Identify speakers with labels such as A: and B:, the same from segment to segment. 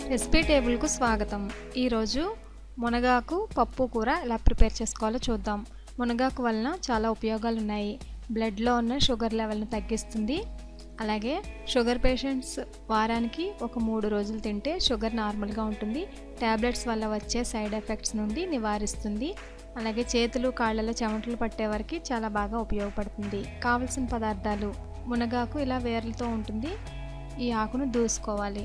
A: recipe టేబుల్కు స్వాగతం ఈరోజు మునగాకు పప్పు కూర ఎలా ప్రిపేర్ చేసుకోవాలో చూద్దాం మునగాకు వలన చాలా ఉపయోగాలు ఉన్నాయి బ్లడ్లో ఉన్న షుగర్ లెవెల్ని తగ్గిస్తుంది అలాగే షుగర్ పేషెంట్స్ వారానికి ఒక మూడు రోజులు తింటే షుగర్ నార్మల్గా ఉంటుంది ట్యాబ్లెట్స్ వల్ల వచ్చే సైడ్ ఎఫెక్ట్స్ నుండి నివారిస్తుంది అలాగే చేతులు కాళ్ళలో చెమటలు పట్టే వరకు చాలా బాగా ఉపయోగపడుతుంది కావలసిన పదార్థాలు మునగాకు ఇలా వేర్లతో ఉంటుంది ఈ ఆకును దూసుకోవాలి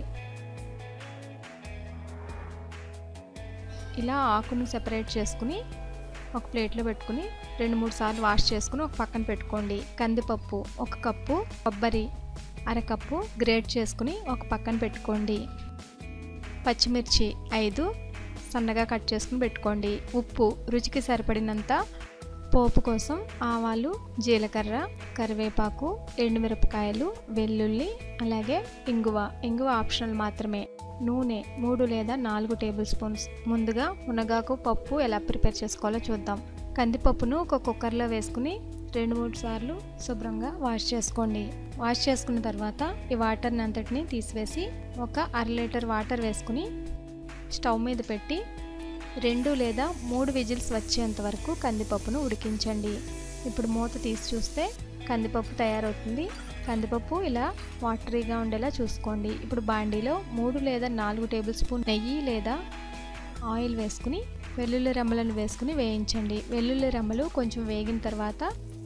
A: ఇలా ఆకును సెపరేట్ చేసుకుని ఒక ప్లేట్లో పెట్టుకుని రెండు మూడు సార్లు వాష్ చేసుకుని ఒక పక్కన పెట్టుకోండి కందిపప్పు ఒక కప్పు కొబ్బరి అరకప్పు గ్రేట్ చేసుకుని ఒక పక్కన పెట్టుకోండి పచ్చిమిర్చి ఐదు సన్నగా కట్ చేసుకుని పెట్టుకోండి ఉప్పు రుచికి సరిపడినంత పోపు కోసం ఆవాలు జీలకర్ర కరివేపాకు ఎండుమిరపకాయలు వెల్లుల్లి అలాగే ఇంగువ ఇంగువ ఆప్షనల్ మాత్రమే నూనె మూడు లేదా నాలుగు టేబుల్ స్పూన్స్ ముందుగా మునగాకు పప్పు ఎలా ప్రిపేర్ చేసుకోవాలో చూద్దాం కందిపప్పును ఒక కుక్కర్లో వేసుకుని రెండు మూడు సార్లు శుభ్రంగా వాష్ చేసుకోండి వాష్ చేసుకున్న తర్వాత ఈ వాటర్ని అంతటిని తీసివేసి ఒక అర లీటర్ వాటర్ వేసుకుని స్టవ్ మీద పెట్టి రెండు లేదా మూడు విజిల్స్ వచ్చేంత వరకు కందిపప్పును ఉడికించండి ఇప్పుడు మూత తీసి చూస్తే కందిపప్పు తయారవుతుంది కందిపప్పు ఇలా వాటరీగా ఉండేలా చూసుకోండి ఇప్పుడు బాండీలో మూడు లేదా నాలుగు టేబుల్ స్పూన్ నెయ్యి లేదా ఆయిల్ వేసుకుని వెల్లుల్లి రెమ్మలను వేసుకుని వేయించండి వెల్లుల్లి రెమ్మలు కొంచెం వేగిన తర్వాత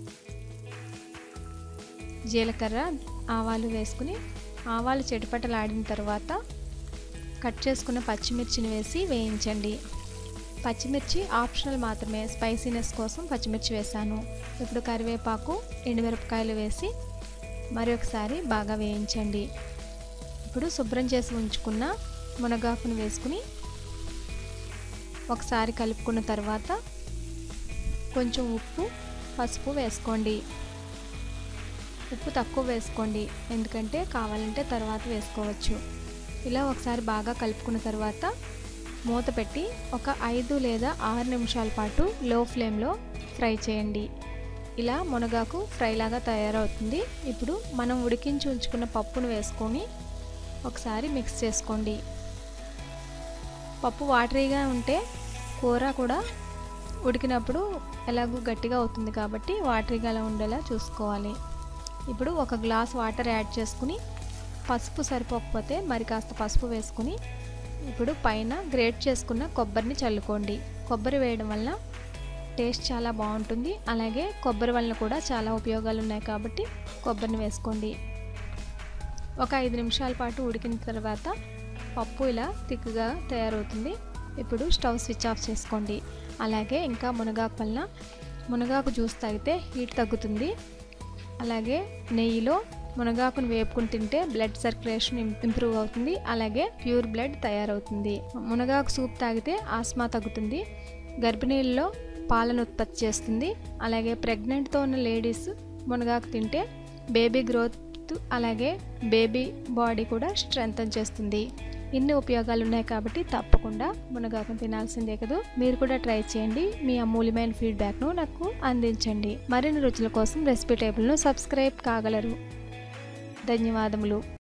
A: జీలకర్ర ఆవాలు వేసుకుని ఆవాలు చెటిపటలాడిన తర్వాత కట్ చేసుకున్న పచ్చిమిర్చిని వేసి వేయించండి పచ్చిమిర్చి ఆప్షనల్ మాత్రమే స్పైసీనెస్ కోసం పచ్చిమిర్చి వేసాను ఇప్పుడు కరివేపాకు ఎండుమిరపకాయలు వేసి మరొకసారి బాగా వేయించండి ఇప్పుడు శుభ్రం చేసి ఉంచుకున్న మునగాకును వేసుకుని ఒకసారి కలుపుకున్న తర్వాత కొంచెం ఉప్పు పసుపు వేసుకోండి ఉప్పు తక్కువ వేసుకోండి ఎందుకంటే కావాలంటే తర్వాత వేసుకోవచ్చు ఇలా ఒకసారి బాగా కలుపుకున్న తర్వాత మూత పెట్టి ఒక ఐదు లేదా ఆరు నిమిషాల పాటు లో ఫ్లేమ్లో ఫ్రై చేయండి ఇలా మునగాకు ఫ్రైలాగా తయారవుతుంది ఇప్పుడు మనం ఉడికించి ఉంచుకున్న పప్పును వేసుకొని ఒకసారి మిక్స్ చేసుకోండి పప్పు వాటరీగా ఉంటే కూర కూడా ఉడికినప్పుడు ఎలాగూ గట్టిగా అవుతుంది కాబట్టి వాటరీగా అలా ఉండేలా చూసుకోవాలి ఇప్పుడు ఒక గ్లాస్ వాటర్ యాడ్ చేసుకుని పసుపు సరిపోకపోతే మరి కాస్త పసుపు వేసుకుని ఇప్పుడు పైన గ్రేట్ చేసుకున్న కొబ్బరిని చల్లుకోండి కొబ్బరి వేయడం వల్ల టేస్ట్ చాలా బాగుంటుంది అలాగే కొబ్బరి వలన కూడా చాలా ఉపయోగాలు ఉన్నాయి కాబట్టి కొబ్బరిని వేసుకోండి ఒక ఐదు నిమిషాల పాటు ఉడికిన తర్వాత పప్పు ఇలా తిక్కుగా తయారవుతుంది ఇప్పుడు స్టవ్ స్విచ్ ఆఫ్ చేసుకోండి అలాగే ఇంకా మునగాకు వలన మునగాకు జ్యూస్ తాగితే హీట్ తగ్గుతుంది అలాగే నెయ్యిలో మునగాకును వేపుకుని తింటే బ్లడ్ సర్క్యులేషన్ ఇంప్రూవ్ అవుతుంది అలాగే ప్యూర్ బ్లడ్ తయారవుతుంది మునగాకు సూప్ తాగితే ఆస్మా తగ్గుతుంది గర్భిణీల్లో పాలను ఉత్పత్తి చేస్తుంది అలాగే ప్రెగ్నెంట్తో ఉన్న లేడీస్ మునగాకు తింటే బేబీ గ్రోత్ అలాగే బేబీ బాడీ కూడా స్ట్రెంగ్తన్ చేస్తుంది ఇన్ని ఉపయోగాలు ఉన్నాయి కాబట్టి తప్పకుండా మునగాకును తినాల్సిందే కదా మీరు కూడా ట్రై చేయండి మీ అమూల్యమైన ఫీడ్బ్యాక్ను నాకు అందించండి మరిన్ని రుచుల కోసం రెసిపీ టేబుల్ను సబ్స్క్రైబ్ కాగలరు ధన్యవాదములు